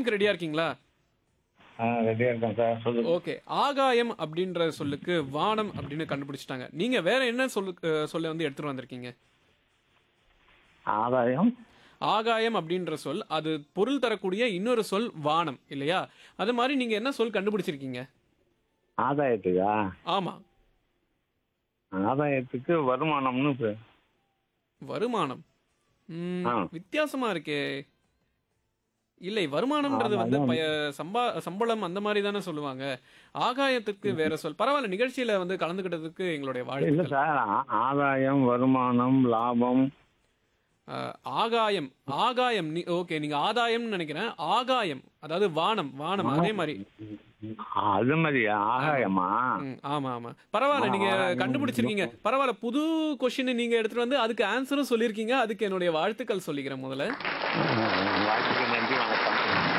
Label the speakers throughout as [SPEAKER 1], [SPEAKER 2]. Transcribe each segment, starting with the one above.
[SPEAKER 1] கேம்க்கு ரெடியா இருக்கீங்களா
[SPEAKER 2] ஆ ரெடியா இருக்கேன் சார் சொல்லுங்க
[SPEAKER 1] ஓகே ஆகாயம் அப்படின்ற சொல்லுக்கு வானம் அப்படின்னு கண்டுபிடிச்சிட்டாங்க நீங்க வேற என்ன சொல்லு அஹ், சொல்ல வந்து எடுத்துட்டு வந்திருக்கீங்க
[SPEAKER 2] ஆதாயம்
[SPEAKER 1] ஆகாயம் அப்படின்ற சொல் அது பொருள் தரக்கூடிய இன்னொரு சொல் வானம் இல்லையா அது மாதிரி நீங்க என்ன சொல் கண்டுபிடிச்சிருக்கீங்க
[SPEAKER 2] ஆதாயத்துக்கா
[SPEAKER 1] ஆமா
[SPEAKER 2] ஆதாயத்துக்கு வருமானம்னு பே-
[SPEAKER 1] வருமானம் ம்,
[SPEAKER 2] ஆ.
[SPEAKER 1] வித்தியாசமா இருக்கே இல்லை வருமானம்ன்றது வந்து
[SPEAKER 2] ஆமாம்.
[SPEAKER 1] பய- சம்பா சம்பளம் அந்த மாதிரி தானே சொல்லுவாங்க ஆகாயத்துக்கு வேற சொல் பரவாயில்ல நிகழ்ச்சியில வந்து கலந்துக்கிட்டதுக்கு எங்களுடைய
[SPEAKER 2] இல்ல
[SPEAKER 1] வாழ்த்துக்கள்
[SPEAKER 2] சார் ஆ- ஆதாயம் வருமானம் லாபம்
[SPEAKER 1] அஹ், ஆகாயம் ஆகாயம் நீ ஓகே நீங்க ஆதாயம்னு நினைக்கிறேன் ஆகாயம் அதாவது வானம் வானம் அதே மாதிரி
[SPEAKER 2] அது மாதிரியா ஆகாயமா
[SPEAKER 1] ம், ஆமா ஆமா பரவாயில்ல நீங்க
[SPEAKER 2] ஆகாயம்.
[SPEAKER 1] கண்டுபிடிச்சிருக்கீங்க பரவாயில்ல புது கொஸ்டின் நீங்க எடுத்துட்டு வந்து அதுக்கு ஆன்சரும் சொல்லியிருக்கீங்க அதுக்கு என்னுடைய வாழ்த்துக்கள் சொல்லிக்கிறேன் முதல்ல
[SPEAKER 2] வாழ்த்துக்கு நன்றி வணக்கம்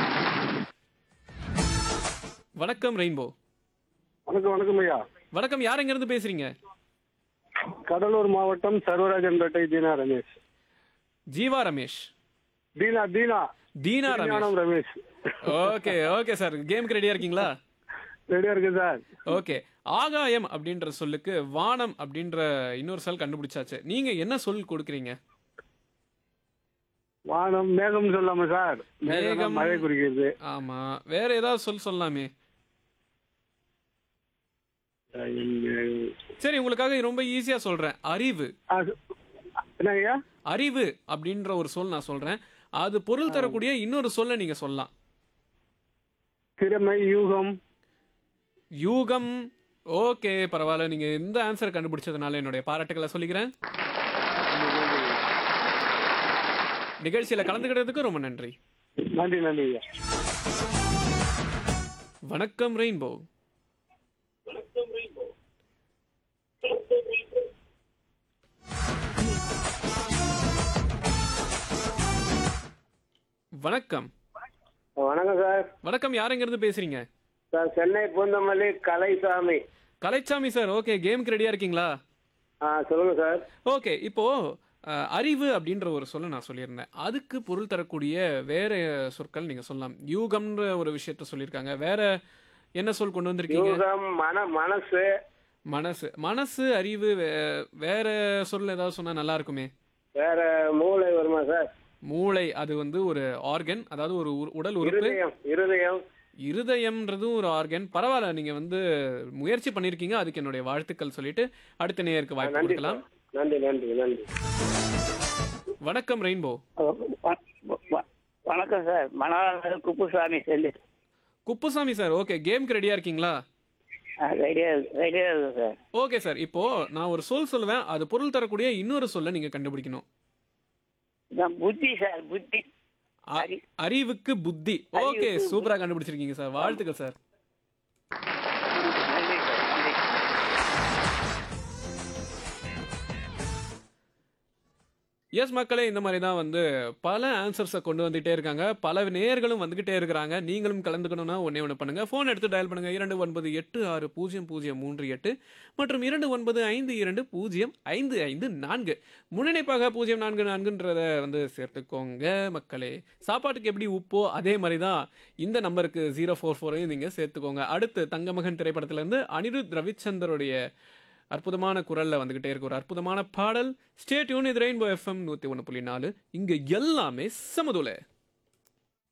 [SPEAKER 1] வணக்கம் ரெயின்போ
[SPEAKER 3] வணக்கம் வணக்கம் ஐயா
[SPEAKER 1] வணக்கம் யார் எங்க இருந்து பேசுறீங்க
[SPEAKER 3] கடலூர் மாவட்டம் சர்வராஜன்பேட்டை தீனா ரமேஷ்
[SPEAKER 1] ஜீவா ரமேஷ்
[SPEAKER 3] தீனா தீனா
[SPEAKER 1] தீனா ரமேஷ்
[SPEAKER 3] ஞானம் ரமேஷ்
[SPEAKER 1] ஓகே ஓகே சார் கேமுக்கு ரெடியா இருக்கீங்களா
[SPEAKER 3] ரெடியா இருக்கு சார்
[SPEAKER 1] ஓகே ஆகாயம் அப்படின்ற சொல்லுக்கு வானம் அப்படின்ற இன்னொரு சொல் கண்டுபிடிச்சாச்சு நீங்க என்ன சொல் கொடுக்குறீங்க
[SPEAKER 3] வானம் மேகம் சொல்லாம சார் மேகம்
[SPEAKER 1] மேகம்.
[SPEAKER 3] மழை குறிக்கிறது
[SPEAKER 1] ஆமா வேற ஏதாவது சொல் சொல்லலாமே சரி உங்களுக்காக ரொம்ப ஈஸியா சொல்றேன் அறிவு
[SPEAKER 3] ஆ, என்ன ஐயா
[SPEAKER 1] அறிவு அப்படின்ற ஒரு சொல் நான் சொல்றேன் அது பொருள் தரக்கூடிய இன்னொரு சொல்ல நீங்க சொல்லலாம்
[SPEAKER 3] திறமை யூகம்
[SPEAKER 1] யூகம் ஓகே பரவாயில்ல நீங்க இந்த ஆன்சர் கண்டுபிடிச்சதுனால என்னுடைய பாராட்டுகளை சொல்லிக்கிறேன் நிகழ்ச்சியில கலந்துக்கிட்டதுக்கு ரொம்ப நன்றி
[SPEAKER 3] நன்றி நன்றி ஐயா
[SPEAKER 1] வணக்கம் ரெயின்போ வணக்கம்
[SPEAKER 3] வணக்கம் சார்
[SPEAKER 1] வணக்கம் யார் எங்க இருந்து பேசுறீங்க
[SPEAKER 3] sir Chennai Poonamallee Kalaisamy
[SPEAKER 1] Kalaichamy sir okay கேமுக்கு ரெடியா இருக்கீங்களா
[SPEAKER 3] ஆ சொல்லுங்க சார்
[SPEAKER 1] ஓகே இப்போ அஹ், அறிவு அப்படின்ற ஒரு சொல்ல நான் சொல்லியிருந்தேன் அதுக்கு பொருள் தரக்கூடிய வேற சொற்கள் நீங்க சொல்லலாம் யூகம்ன்ற ஒரு விஷயத்த சொல்லியிருக்காங்க வேற என்ன சொல் கொண்டு வந்திருக்கீங்க
[SPEAKER 3] யூகம் மன மனசு
[SPEAKER 1] மனசு மனசு அறிவு வே- வேற சொல் ஏதாவது சொன்னா நல்லா இருக்குமே
[SPEAKER 3] வேற மூளை வருமா சார்
[SPEAKER 1] மூளை அது வந்து ஒரு ஆர்கன் அதாவது ஒரு உரு- உடல் உறுப்பு
[SPEAKER 3] இருதயம் இருதயம்
[SPEAKER 1] இருதயம்ன்றதும் ஒரு ஆர்கன் பரவாயில்ல நீங்க வந்து முயற்சி பண்ணிருக்கீங்க அதுக்கு என்னுடைய வாழ்த்துக்கள் சொல்லிட்டு அடுத்த நேயருக்கு வாய்ப்பு
[SPEAKER 3] நன்றி
[SPEAKER 1] கொடுக்கலாம்
[SPEAKER 3] சார் நன்றி நன்றி நன்றி
[SPEAKER 1] வணக்கம் ரெயின்போ
[SPEAKER 4] வ- வ- வணக்கம் சார் மணவாளர் குப்புசாமி செல்லு
[SPEAKER 1] குப்புசாமி சார் ஓகே கேம்க்கு ரெடியா இருக்கீங்களா
[SPEAKER 4] ரெடியா ரெடியா இருக்கு சார்
[SPEAKER 1] ஓகே சார் இப்போ நான் ஒரு சொல் சொல்லுவேன் அது பொருள் தரக்கூடிய இன்னொரு சொல்ல நீங்க கண்டுபிடிக்கணும்
[SPEAKER 4] நான் புத்தி சார் புத்தி
[SPEAKER 1] அ-
[SPEAKER 4] அறி-
[SPEAKER 1] அறிவுக்கு புத்தி ஓகே
[SPEAKER 4] அறிவுக்கு
[SPEAKER 1] சூப்பரா கண்டுபிடிச்சிருக்கீங்க சார் வாழ்த்துக்கள் சார்
[SPEAKER 4] நன்றி சார் நன்றி
[SPEAKER 1] எஸ் மக்களே இந்த மாதிரி தான் வந்து பல ஆன்சர்ஸை கொண்டு வந்துகிட்டே இருக்காங்க பல நேயர்களும் வந்துகிட்டே இருக்கிறாங்க நீங்களும் கலந்துக்கணும்னா ஒன்னே ஒன்று பண்ணுங்க ஃபோன் எடுத்து டயல் பண்ணுங்க இரண்டு ஒன்பது எட்டு ஆறு பூஜ்ஜியம் பூஜ்ஜியம் மூன்று எட்டு மற்றும் இரண்டு ஒன்பது ஐந்து இரண்டு பூஜ்ஜியம் ஐந்து ஐந்து நான்கு முன்னிணைப்பாக பூஜ்ஜியம் நான்கு நான்குன்றத வந்து சேர்த்துக்கோங்க மக்களே சாப்பாட்டுக்கு எப்படி உப்போ அதே மாதிரி தான் இந்த நம்பருக்கு ஜீரோ ஃபோர் ஃபோரையும் நீங்கள் சேர்த்துக்கோங்க அடுத்து தங்கமகன் திரைப்படத்திலேருந்து அனிருத் ரவிச்சந்தருடைய அற்புதமான குரல்ல வந்துகிட்டே இருக்கு ஒரு அற்புதமான பாடல் ஸ்டேட் யூன் இது ரெயின்போ எஃப்எம் நூத்தி ஒன்று புள்ளி நாலு இங்க எல்லாமே சமதுல